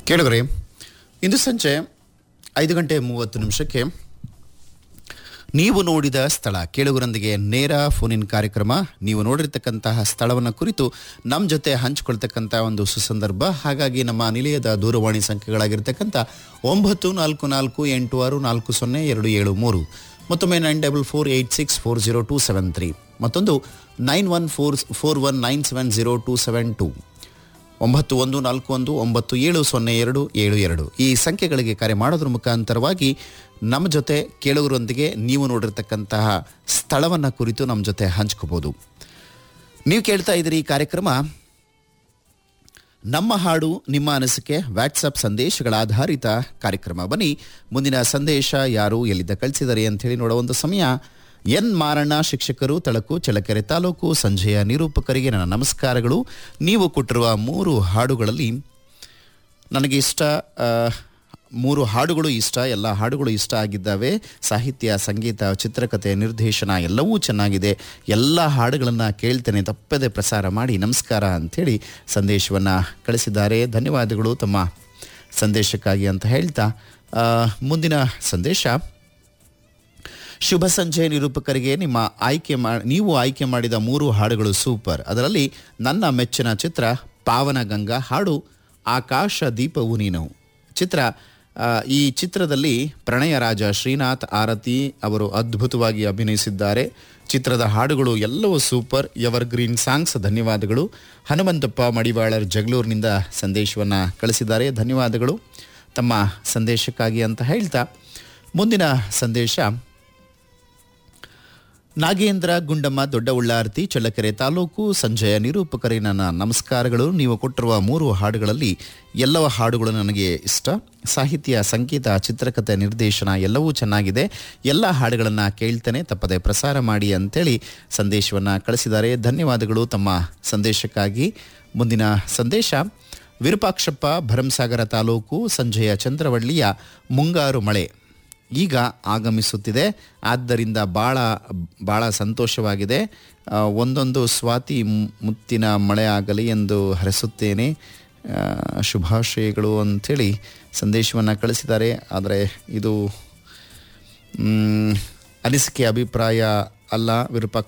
ಕೇಳಿದ್ರಿ ಇಂದು ಸಂಜೆ ಐದು ಗಂಟೆ ಮೂವತ್ತು ನಿಮಿಷಕ್ಕೆ ನೀವು ನೋಡಿದ ಸ್ಥಳ ಕೇಳುಗರೊಂದಿಗೆ ನೇರ ಫೋನಿನ್ ಕಾರ್ಯಕ್ರಮ ನೀವು ನೋಡಿರ್ತಕ್ಕಂತಹ ಸ್ಥಳವನ್ನು ಕುರಿತು ನಮ್ಮ ಜೊತೆ ಹಂಚಿಕೊಳ್ತಕ್ಕಂಥ ಒಂದು ಸುಸಂದರ್ಭ ಹಾಗಾಗಿ ನಮ್ಮ ನಿಲಯದ ದೂರವಾಣಿ ಸಂಖ್ಯೆಗಳಾಗಿರ್ತಕ್ಕಂಥ ಒಂಬತ್ತು ನಾಲ್ಕು ನಾಲ್ಕು ಎಂಟು ಆರು ನಾಲ್ಕು ಸೊನ್ನೆ ಎರಡು ಏಳು ಮೂರು ಮತ್ತೊಮ್ಮೆ nine double four eight six four zero two seven three ಮತ್ತೊಂದು nine one four four one nine seven zero two seven two ಒಂಬತ್ತು ಒಂದು ನಾಲ್ಕು ಒಂದು ಒಂಬತ್ತು ಏಳು ಸೊನ್ನೆ ಎರಡು ಏಳು ಎರಡು ಈ ಸಂಖ್ಯೆಗಳಿಗೆ ಕರೆ ಮಾಡೋದ್ರ ಮುಖಾಂತರವಾಗಿ ನಮ್ಮ ಜೊತೆ ಕೇಳುಗರೊಂದಿಗೆ ನೀವು ನೋಡಿರ್ತಕ್ಕಂತಹ ಸ್ಥಳವನ್ನು ಕುರಿತು ನಮ್ಮ ಜೊತೆ ಹಂಚ್ಕೋಬೋದು ನೀವು ಕೇಳ್ತಾ ಇದ್ದೀರಿ ಈ ಕಾರ್ಯಕ್ರಮ ನಮ್ಮ ಹಾಡು ನಿಮ್ಮ ಅನಿಸಿಕೆ ವಾಟ್ಸಪ್ ಸಂದೇಶಗಳ ಆಧಾರಿತ ಕಾರ್ಯಕ್ರಮ ಬನ್ನಿ ಮುಂದಿನ ಸಂದೇಶ ಯಾರು ಎಲ್ಲಿದ್ದ ಕಳಿಸಿದ್ದಾರೆ ಅಂತ ಹೇಳಿ ನೋಡೋ ಒಂದು ಸಮಯ ಎನ್ ಮಾರಣ್ಣ ಶಿಕ್ಷಕರು ತಳಕು ಚಳ್ಳಕೆರೆ ತಾಲೂಕು ಸಂಜೆಯ ನಿರೂಪಕರಿಗೆ ನನ್ನ ನಮಸ್ಕಾರಗಳು ನೀವು ಕೊಟ್ಟಿರುವ ಮೂರು ಹಾಡುಗಳಲ್ಲಿ ನನಗೆ ಇಷ್ಟ ಆ, ಮೂರು ಹಾಡುಗಳು ಇಷ್ಟ ಎಲ್ಲ ಹಾಡುಗಳು ಇಷ್ಟ ಆಗಿದ್ದಾವೆ ಸಾಹಿತ್ಯ ಸಂಗೀತ ಚಿತ್ರಕಥೆ ನಿರ್ದೇಶನ ಎಲ್ಲವೂ ಚೆನ್ನಾಗಿದೆ ಎಲ್ಲ ಹಾಡುಗಳನ್ನು ಕೇಳ್ತೇನೆ ತಪ್ಪದೆ ಪ್ರಸಾರ ಮಾಡಿ ನಮಸ್ಕಾರ ಅಂಥೇಳಿ ಸಂದೇಶವನ್ನು ಕಳಿಸಿದ್ದಾರೆ ಧನ್ಯವಾದಗಳು ತಮ್ಮ ಸಂದೇಶಕ್ಕಾಗಿ ಅಂತ ಹೇಳ್ತಾ ಆ, ಮುಂದಿನ ಸಂದೇಶ ಶುಭ ಸಂಜೆ ನಿರೂಪಕರಿಗೆ ನಿಮ್ಮ ಆಯ್ಕೆ ಮಾ ನೀವು ಆಯ್ಕೆ ಮಾಡಿದ ಮೂರು ಹಾಡುಗಳು ಸೂಪರ್ ಅದರಲ್ಲಿ ನನ್ನ ಮೆಚ್ಚಿನ ಚಿತ್ರ ಪಾವನ ಗಂಗಾ ಹಾಡು ಆಕಾಶ ದೀಪವು ನೀನು ಚಿತ್ರ ಆ, ಈ ಚಿತ್ರದಲ್ಲಿ ಪ್ರಣಯ ರಾಜ ಶ್ರೀನಾಥ್ ಆರತಿ ಅವರು ಅದ್ಭುತವಾಗಿ ಅಭಿನಯಿಸಿದ್ದಾರೆ ಚಿತ್ರದ ಹಾಡುಗಳು ಎಲ್ಲವೂ ಸೂಪರ್ ಎವರ್ ಗ್ರೀನ್ ಸಾಂಗ್ಸ್ ಧನ್ಯವಾದಗಳು ಹನುಮಂತಪ್ಪ ಮಡಿವಾಳರ್ ಜಗಳೂರಿನಿಂದ ಸಂದೇಶವನ್ನು ಕಳಿಸಿದ್ದಾರೆ ಧನ್ಯವಾದಗಳು ತಮ್ಮ ಸಂದೇಶಕ್ಕಾಗಿ ಅಂತ ಹೇಳ್ತಾ ಮುಂದಿನ ಸಂದೇಶ ನಾಗೇಂದ್ರ ಗುಂಡಮ್ಮ ದೊಡ್ಡ ಉಳ್ಳಾರ್ತಿ ಚಳ್ಳಕೆರೆ ತಾಲೂಕು ಸಂಜೆಯ ನಿರೂಪಕರಿಗೆ ನನ್ನ ನಮಸ್ಕಾರಗಳು ನೀವು ಕೊಟ್ಟಿರುವ ಮೂರು ಹಾಡುಗಳಲ್ಲಿ ಎಲ್ಲವ ಹಾಡುಗಳು ನನಗೆ ಇಷ್ಟ ಸಾಹಿತ್ಯ ಸಂಗೀತ ಚಿತ್ರಕಥೆ ನಿರ್ದೇಶನ ಎಲ್ಲವೂ ಚೆನ್ನಾಗಿದೆ ಎಲ್ಲ ಹಾಡುಗಳನ್ನು ಕೇಳ್ತೇನೆ ತಪ್ಪದೆ ಪ್ರಸಾರ ಮಾಡಿ ಅಂತೇಳಿ ಸಂದೇಶವನ್ನು ಕಳಿಸಿದ್ದಾರೆ ಧನ್ಯವಾದಗಳು ತಮ್ಮ ಸಂದೇಶಕ್ಕಾಗಿ ಮುಂದಿನ ಸಂದೇಶ ವಿರೂಪಾಕ್ಷಪ್ಪ ಭರಂಸಾಗರ ತಾಲೂಕು ಸಂಜೆಯ ಚಂದ್ರವಳ್ಳಿಯ ಮುಂಗಾರು ಮಳೆ ಈಗ ಆಗಮಿಸುತ್ತಿದೆ ಆದ್ದರಿಂದ ಭಾಳ ಭಾಳ ಸಂತೋಷವಾಗಿದೆ ಆ, ಒಂದೊಂದು ಸ್ವಾತಿ ಮು- ಮುತ್ತಿನ ಮಳೆ ಆಗಲಿ ಎಂದು ಹರಸುತ್ತೇನೆ ಆ, ಶುಭಾಶಯಗಳು ಅಂಥೇಳಿ ಸಂದೇಶವನ್ನು ಕಳಿಸಿದ್ದಾರೆ ಆದರೆ ಇದು ಮ್, ಅನಿಸಿಕೆ ಅಭಿಪ್ರಾಯ ಅಲ್ಲ ವಿರೂಪಾಕ್ಷ